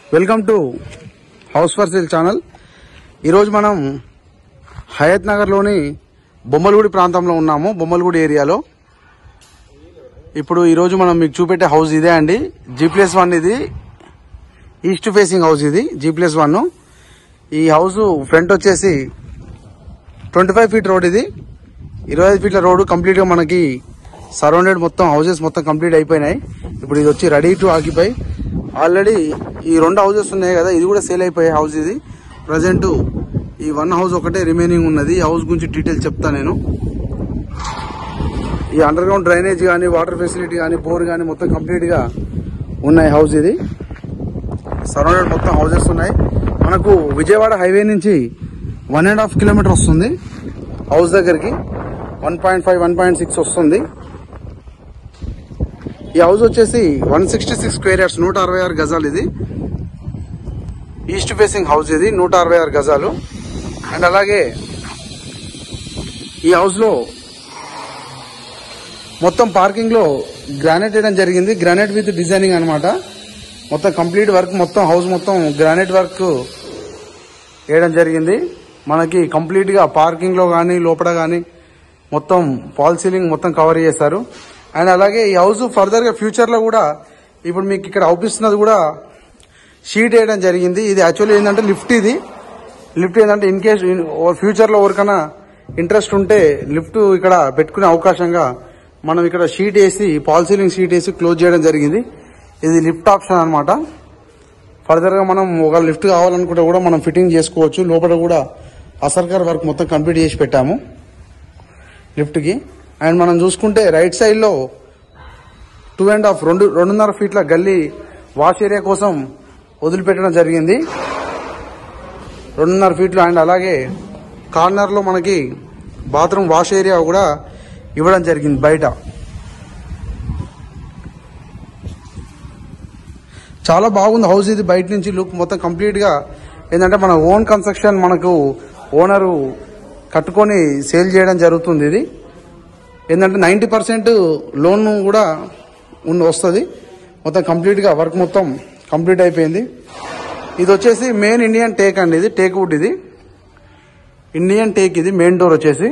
welcome to house for sale channel ఈరోజు మనం హయత్ నగర్లోని బొమ్మలగూడి ప్రాంతంలో ఉన్నాము బొమ్మలగూడి ఏరియాలో ఇప్పుడు ఈరోజు మనం మీకు చూపెట్టే హౌస్ ఇదే అండి జీ ప్లస్ వన్ ఇది ఈస్ట్ ఫేసింగ్ హౌస్ ఇది జీ ప్లస్ వన్ ఈ హౌస్ ఫ్రంట్ వచ్చేసి ట్వంటీ ఫైవ్ ఫీట్ రోడ్ ఇది ఇరవై ఐదు ఫీట్ల రోడ్డు కంప్లీట్గా మనకి సరౌండెడ్ మొత్తం హౌసెస్ మొత్తం కంప్లీట్ అయిపోయినాయి ఇప్పుడు ఇది వచ్చి రెడీ టు ఆక్యుపై ఆల్రెడీ ఈ రెండు హౌసెస్ ఉన్నాయి కదా ఇది కూడా సేల్ అయిపోయే హౌస్ ఇది ప్రజెంట్ ఈ వన్ హౌస్ ఒకటే రిమైనింగ్ ఉన్నది ఈ హౌస్ గురించి డీటెయిల్స్ చెప్తా నేను ఈ అండర్ గ్రౌండ్ డ్రైనేజ్ కానీ వాటర్ ఫెసిలిటీ కానీ బోర్ కానీ మొత్తం కంప్లీట్ గా ఉన్నాయి హౌస్ ఇది సరౌండెడ్ మొత్తం హౌసెస్ ఉన్నాయి మనకు విజయవాడ హైవే నుంచి వన్ అండ్ హాఫ్ కిలోమీటర్ వస్తుంది హౌస్ దగ్గరికి one point five one point six వస్తుంది ఈ హౌస్ వచ్చేసి one sixty six square yards నూట అరవై ఆరు గజాలు ఇది ఈస్ట్ ఫేసింగ్ హౌస్ ఇది నూట అరవై ఆరు గజాలు అండ్ అలాగే ఈ హౌస్ లో మొత్తం పార్కింగ్ లో గ్రానైట్ వేయడం జరిగింది గ్రానైట్ విత్ డిజైనింగ్ అన్నమాట మొత్తం కంప్లీట్ వర్క్ మొత్తం హౌస్ మొత్తం గ్రానైట్ వర్క్ వేయడం జరిగింది మనకి కంప్లీట్ గా పార్కింగ్ లో కానీ లోపల కానీ మొత్తం పాల్ సీలింగ్ మొత్తం కవర్ చేస్తారు అండ్ అలాగే ఈ హౌస్ ఫర్దర్ గా ఫ్యూచర్ లో కూడా ఇప్పుడు మీకు ఇక్కడ అవుపిస్తున్నది కూడా షీట్ వేయడం జరిగింది ఇది యాక్చువల్లీ ఏంటంటే లిఫ్ట్ ఇది లిఫ్ట్ ఏంటంటే ఇన్ కేస్ ఫ్యూచర్ లో ఎవరికైనా ఇంట్రెస్ట్ ఉంటే లిఫ్ట్ ఇక్కడ పెట్టుకునే అవకాశంగా మనం ఇక్కడ షీట్ వేసి పాల్ సీలింగ్ షీట్ వేసి క్లోజ్ చేయడం జరిగింది ఇది లిఫ్ట్ ఆప్షన్ అన్నమాట ఫర్దర్ గా మనం ఒక లిఫ్ట్ కావాలనుకుంటే కూడా మనం ఫిట్టింగ్ చేసుకోవచ్చు లోపల కూడా అసర్కర్ వర్క్ మొత్తం కంప్లీట్ చేసి పెట్టాము లిఫ్ట్ కి అండ్ మనం చూసుకుంటే రైట్ సైడ్ లో టూ అండ్ హాఫ్ రెండు రెండున్నర ఫీట్ల గల్లీ వాష్ ఏరియా కోసం వదిలిపెట్టడం జరిగింది రెండున్నర ఫీట్లు అండ్ అలాగే కార్నర్ లో మనకి బాత్రూమ్ వాష్ ఏరియా కూడా ఇవ్వడం జరిగింది బయట చాలా బాగుంది హౌస్ ఇది బయట నుంచి లుక్ మొత్తం కంప్లీట్ గా ఏంటంటే మన ఓన్ కన్స్ట్రక్షన్ మనకు ఓనరు కట్టుకొని సేల్ చేయడం జరుగుతుంది ఇది ఏంటంటే నైంటీ పర్సెంట్ లోన్ కూడా ఉన్న వస్తుంది మొత్తం కంప్లీట్ గా వర్క్ మొత్తం కంప్లీట్ అయిపోయింది ఇది వచ్చేసి మెయిన్ ఇండియన్ టేక్ అండి ఇది టేక్ వుడ్ ఇది ఇండియన్ టేక్ ఇది మెయిన్ డోర్ వచ్చేసి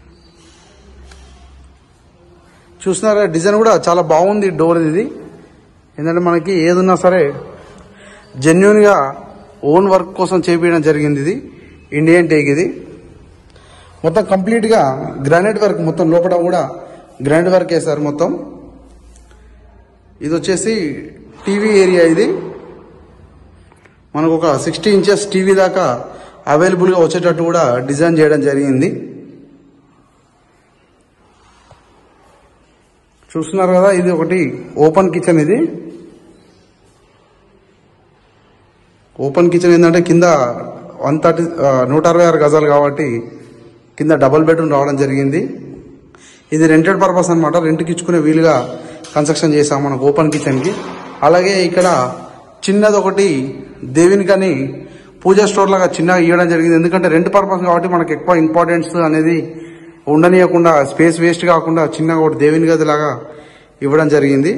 చూస్తున్నారా డిజైన్ కూడా చాలా బాగుంది డోర్ ఇది ఏంటంటే మనకి ఏదున్నా సరే జెన్యున్ గా ఓన్ వర్క్ కోసం చేపించడం జరిగింది ఇది ఇండియన్ టేక్ ఇది మొత్తం కంప్లీట్ గా గ్రానైట్ వర్క్ మొత్తం లోపల కూడా గ్రానైట్ వర్క్ వేశారు మొత్తం ఇది వచ్చేసి టీవీ ఏరియా ఇది మనకు ఒక సిక్స్టీ ఇంచెస్ టీవీ దాకా అవైలబుల్ గా వచ్చేటట్టు కూడా డిజైన్ చేయడం జరిగింది చూస్తున్నారు కదా ఇది ఒకటి ఓపెన్ కిచెన్ ఇది ఓపెన్ కిచెన్ ఏంటంటే కింద వన్ థర్టీ నూట అరవై ఆరు గజాలు కాబట్టి కింద డబుల్ బెడ్రూమ్ రావడం జరిగింది ఇది రెంటెడ్ పర్పస్ అనమాట రెంట్కి ఇచ్చుకునే వీలుగా కన్స్ట్రక్షన్ చేసాం మనకు ఓపెన్ కిచెన్కి అలాగే ఇక్కడ చిన్నది ఒకటి దేవినికని పూజా స్టోర్ లాగా చిన్నగా ఇవ్వడం జరిగింది ఎందుకంటే రెంట్ పర్పస్ కాబట్టి మనకు ఎక్కువ ఇంపార్టెన్స్ అనేది ఉండనీయకుండా స్పేస్ వేస్ట్ కాకుండా చిన్నగా ఒకటి దేవిని గది లాగా ఇవ్వడం జరిగింది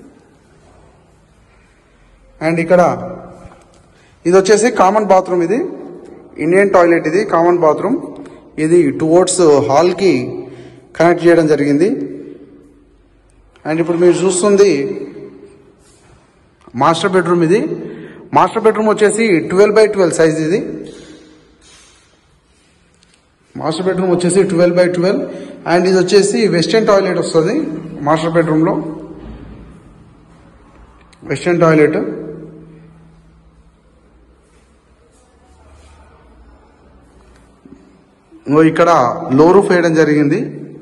అండ్ ఇక్కడ ఇది వచ్చేసి కామన్ బాత్రూమ్ ఇది ఇండియన్ టాయిలెట్ ఇది కామన్ బాత్రూమ్ ఇది టువర్డ్స్ హాల్ కి కనెక్ట్ చేయడం జరిగింది అండ్ ఇప్పుడు మీరు చూస్తుంది మాస్టర్ బెడ్రూమ్ ఇది మాస్టర్ బెడ్రూమ్ వచ్చేసి ట్వెల్వ్ బై ట్వెల్వ్ సైజ్ ఇది మాస్టర్ బెడ్రూమ్ వచ్చేసి ట్వెల్వ్ బై ట్వెల్వ్ అండ్ ఇది వచ్చేసి వెస్టర్న్ టాయిలెట్ వస్తుంది మాస్టర్ బెడ్రూమ్ లో వెస్టర్న్ టాయిలెట్ ఇంకో ఇక్కడ లో రూఫ్ వేయడం జరిగింది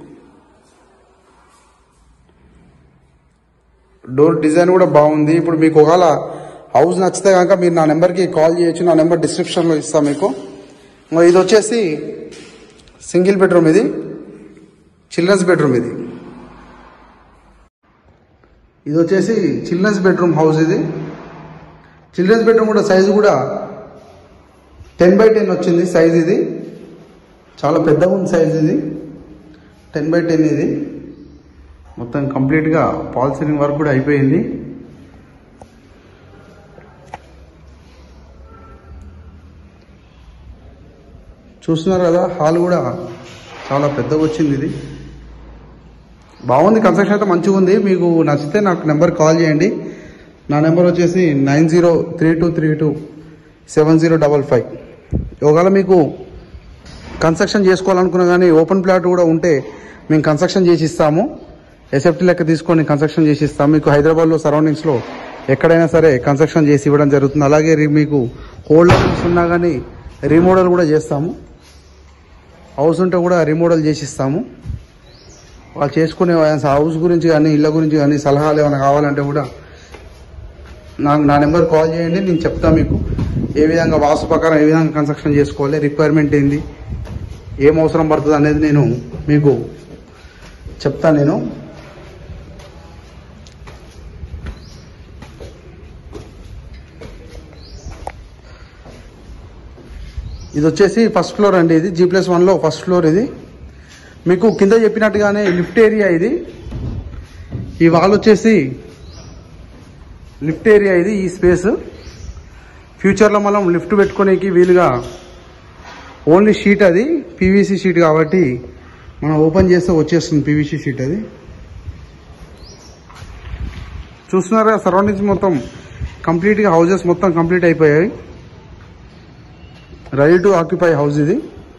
డోర్ డిజైన్ కూడా బాగుంది ఇప్పుడు మీకు ఒకవేళ హౌస్ నచ్చితే కనుక మీరు నా నెంబర్కి కాల్ చేయొచ్చు నా నెంబర్ డిస్క్రిప్షన్లో ఇస్తాను మీకు ఇంకో ఇది వచ్చేసి సింగిల్ బెడ్రూమ్ ఇది చిల్డ్రన్స్ బెడ్రూమ్ ఇది ఇది వచ్చేసి చిల్డ్రన్స్ బెడ్రూమ్ హౌస్ ఇది చిల్డ్రన్స్ బెడ్రూమ్ కూడా సైజు కూడా టెన్ బై టెన్ వచ్చింది సైజ్ ఇది చాలా పెద్దగా ఉంది సైజ్ ఇది టెన్ బై టెన్ ఇది మొత్తం కంప్లీట్గా పాల్ సీలింగ్ వర్క్ కూడా అయిపోయింది చూస్తున్నారు కదా హాల్ కూడా చాలా పెద్దగా వచ్చింది ఇది బాగుంది కన్స్ట్రక్షన్ అయితే మంచిగా ఉంది మీకు నచ్చితే నాకు నెంబర్ కాల్ చేయండి నా నెంబర్ వచ్చేసి nine zero three two three two seven zero double five ఒకవేళ మీకు కన్స్ట్రక్షన్ చేసుకోవాలనుకున్నా కానీ ఓపెన్ ప్లాట్ కూడా ఉంటే మేము కన్స్ట్రక్షన్ చేసి ఇస్తాము ఎస్ఎఫ్టీ లెక్క తీసుకొని కన్స్ట్రక్షన్ చేసి ఇస్తాము మీకు హైదరాబాద్లో సరౌండింగ్స్లో ఎక్కడైనా సరే కన్స్ట్రక్షన్ చేసి ఇవ్వడం జరుగుతుంది అలాగే రి- మీకు హోల్డర్స్ ఉన్నా కానీ రీమోడల్ కూడా చేస్తాము హౌస్ ఉంటే కూడా రీమోడల్ చేసి ఇస్తాము వాళ్ళు చేసుకునే హౌస్ గురించి కానీ ఇళ్ళ గురించి కానీ సలహాలు ఏమైనా కావాలంటే కూడా నాకు నా నెంబర్ కాల్ చేయండి నేను చెప్తా మీకు ఏ విధంగా వాస్తు ప్రకారం ఏ విధంగా కన్స్ట్రక్షన్ చేసుకోవాలి రిక్వైర్మెంట్ ఏంది ఏం అవసరం పడుతుంది అనేది నేను మీకు చెప్తాను నేను ఇది వచ్చేసి ఫస్ట్ ఫ్లోర్ అండి ఇది జీ ప్లస్ వన్లో ఫస్ట్ ఫ్లోర్ ఇది మీకు కింద చెప్పినట్టుగానే లిఫ్ట్ ఏరియా ఇది ఈ వాల్ వచ్చేసి లిఫ్ట్ ఏరియా ఇది ఈ స్పేస్ ఫ్యూచర్లో మనం లిఫ్ట్ పెట్టుకోనికి వీలుగా ఓన్లీ షీట్ అది పీవీసీ షీట్ కాబట్టి మనం ఓపెన్ చేస్తే వచ్చేస్తుంది పీవీసీ షీట్ అది చూస్తున్నారా సరౌండింగ్స్ మొత్తం కంప్లీట్గా హౌజెస్ మొత్తం కంప్లీట్ అయిపోయాయి రెడీ టు ఆక్యుపై హౌస్ ఇది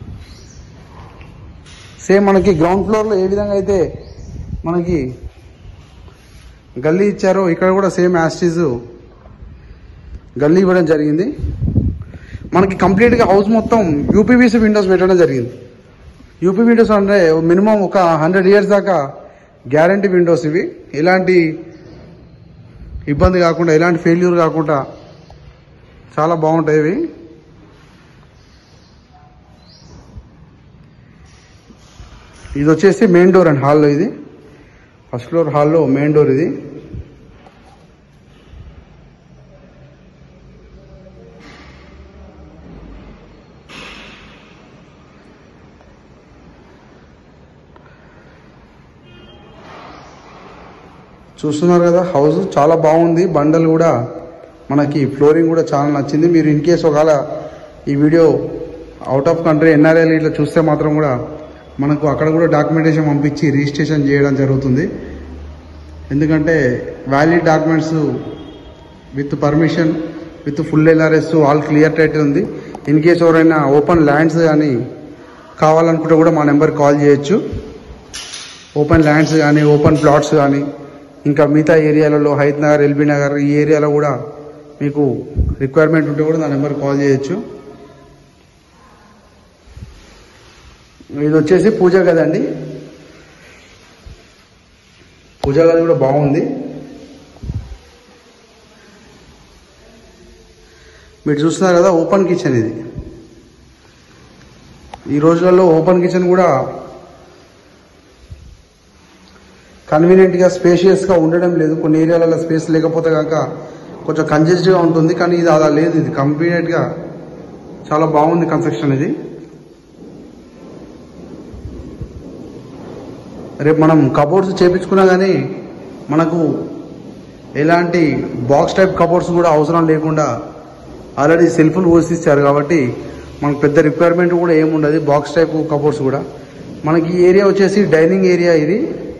సేమ్ మనకి గ్రౌండ్ ఫ్లోర్లో ఏ విధంగా అయితే మనకి గల్లీ ఇచ్చారో ఇక్కడ కూడా సేమ్ యాస్టీజ్ గల్లీ ఇవ్వడం జరిగింది మనకి కంప్లీట్గా హౌస్ మొత్తం యూపీవీసీ విండోస్ పెట్టడం జరిగింది యూపీ విండోస్ అంటే మినిమం ఒక హండ్రెడ్ ఇయర్స్ దాకా గ్యారంటీ విండోస్ ఇవి ఎలాంటి ఇబ్బంది కాకుండా ఎలాంటి ఫెయిల్యూర్ కాకుండా చాలా బాగుంటాయి ఇవి ఇది వచ్చేసి మెయిన్ డోర్ అండి హాల్లో ఇది ఫస్ట్ ఫ్లోర్ హాల్లో మెయిన్ డోర్ ఇది చూస్తున్నారు కదా హౌస్ చాలా బాగుంది బండలు కూడా మనకి ఫ్లోరింగ్ కూడా చాలా నచ్చింది మీరు ఇన్ కేస్ ఒకవేళ ఈ వీడియో అవుట్ ఆఫ్ కంట్రీ ఎన్ఆర్ఐలు ఇట్లా చూస్తే మాత్రం కూడా మనకు అక్కడ కూడా డాక్యుమెంటేషన్ పంపించి రిజిస్ట్రేషన్ చేయడం జరుగుతుంది ఎందుకంటే valid documents with permission with full LRS all clear title ఉంది ఇన్ కేస్ ఎవరైనా ఓపెన్ ల్యాండ్స్ కానీ కావాలనుకుంటే కూడా మా నెంబర్ కాల్ చేయొచ్చు ఓపెన్ ల్యాండ్స్ కానీ ఓపెన్ ప్లాట్స్ కానీ ఇంకా మిగతా ఏరియాలలో హైత్ నగర్ ఎల్బీ నగర్ ఈ ఏరియాలో కూడా మీకు రిక్వైర్మెంట్ ఉంటే కూడా నా నెంబర్ కాల్ చేయొచ్చు ఇది వచ్చేసి పూజ గది అండి పూజ గది కూడా బాగుంది మీరు చూస్తున్నారు కదా ఓపెన్ కిచెన్ ఇది ఈ రోజులలో ఓపెన్ కిచెన్ కూడా కన్వీనియంట్గా స్పేషియస్గా ఉండడం లేదు కొన్ని ఏరియాలలో స్పేస్ లేకపోతే కనుక కొంచెం కంజెస్ట్గా ఉంటుంది కానీ ఇది అలా లేదు ఇది కంప్లీట్గా చాలా బాగుంది కన్స్ట్రక్షన్ ఇది రేపు మనం కబోర్డ్స్ చేపించుకున్నా కానీ మనకు ఎలాంటి బాక్స్ టైప్ కబోర్డ్స్ కూడా అవసరం లేకుండా ఆల్రెడీ సెల్ఫ్లు పోసిస్తారు కాబట్టి మనకు పెద్ద రిక్వైర్మెంట్ కూడా ఏముండదు బాక్స్ టైప్ కబోర్డ్స్ కూడా మనకి ఈ ఏరియా వచ్చేసి డైనింగ్ ఏరియా ఇది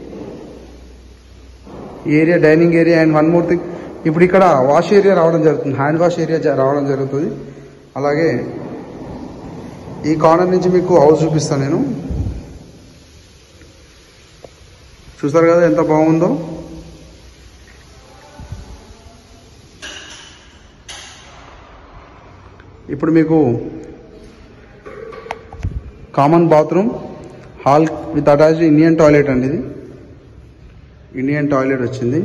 ఈ area dining area and one more thing ఇప్పుడు ఇక్కడ వాష్ ఏరియా రావడం జరుగుతుంది హ్యాండ్ వాష్ ఏరియా జ- రావడం జరుగుతుంది అలాగే ఈ కార్నర్ నుంచి మీకు హౌస్ చూపిస్తాను నేను చూసారు కదా ఎంత బాగుందో ఇప్పుడు మీకు common bathroom hall with attached Indian toilet అండి ఇది ఇండియన్ టాయిలెట్ వచ్చింది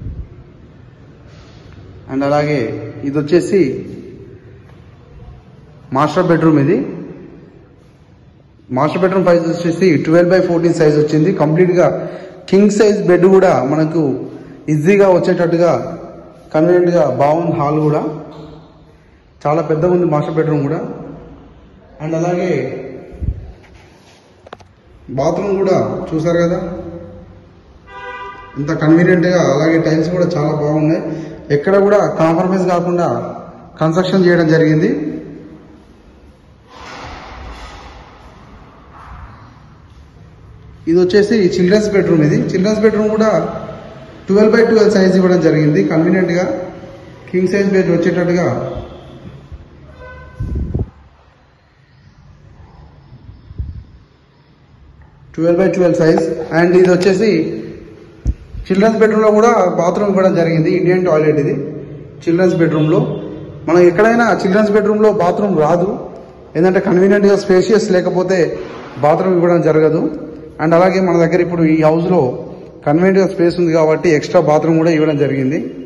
అండ్ అలాగే ఇది వచ్చేసి మాస్టర్ బెడ్రూమ్ ఇది మాస్టర్ బెడ్రూమ్ సైజ్ వచ్చేసి ట్వెల్వ్ బై ఫోర్టీన్ సైజ్ వచ్చింది కంప్లీట్గా కింగ్ సైజ్ బెడ్ కూడా మనకు ఈజీగా వచ్చేటట్టుగా కన్వీనియంట్గా బాగుంది హాల్ కూడా చాలా పెద్దగా ఉంది మాస్టర్ బెడ్రూమ్ కూడా అండ్ అలాగే బాత్రూమ్ కూడా చూసారు కదా ఇంత కన్వీనియంట్గా అలాగే టైల్స్ కూడా చాలా బాగున్నాయి ఎక్కడ కూడా కాంప్రమైజ్ కాకుండా కన్స్ట్రక్షన్ చేయడం జరిగింది ఇది వచ్చేసి చిల్డ్రన్స్ బెడ్రూమ్ ఇది చిల్డ్రన్స్ బెడ్రూమ్ కూడా ట్వెల్వ్ బై ట్వెల్వ్ సైజ్ ఇవ్వడం జరిగింది కన్వీనియంట్గా కింగ్ సైజ్ బెడ్ వచ్చేటట్టుగా twelve by twelve size and ఇది వచ్చేసి చిల్డ్రన్స్ బెడ్రూమ్లో కూడా బాత్రూమ్ ఇవ్వడం జరిగింది ఇండియన్ టాయిలెట్ ఇది చిల్డ్రన్స్ బెడ్రూమ్లో మనం ఎక్కడైనా చిల్డ్రన్స్ బెడ్రూమ్లో బాత్రూమ్ రాదు ఏంటంటే కన్వీనియంట్గా స్పేషియస్ లేకపోతే బాత్రూమ్ ఇవ్వడం జరగదు అండ్ అలాగే మన దగ్గర ఇప్పుడు ఈ హౌస్లో కన్వీనియంట్గా స్పేస్ ఉంది కాబట్టి ఎక్స్ట్రా బాత్రూమ్ కూడా ఇవ్వడం జరిగింది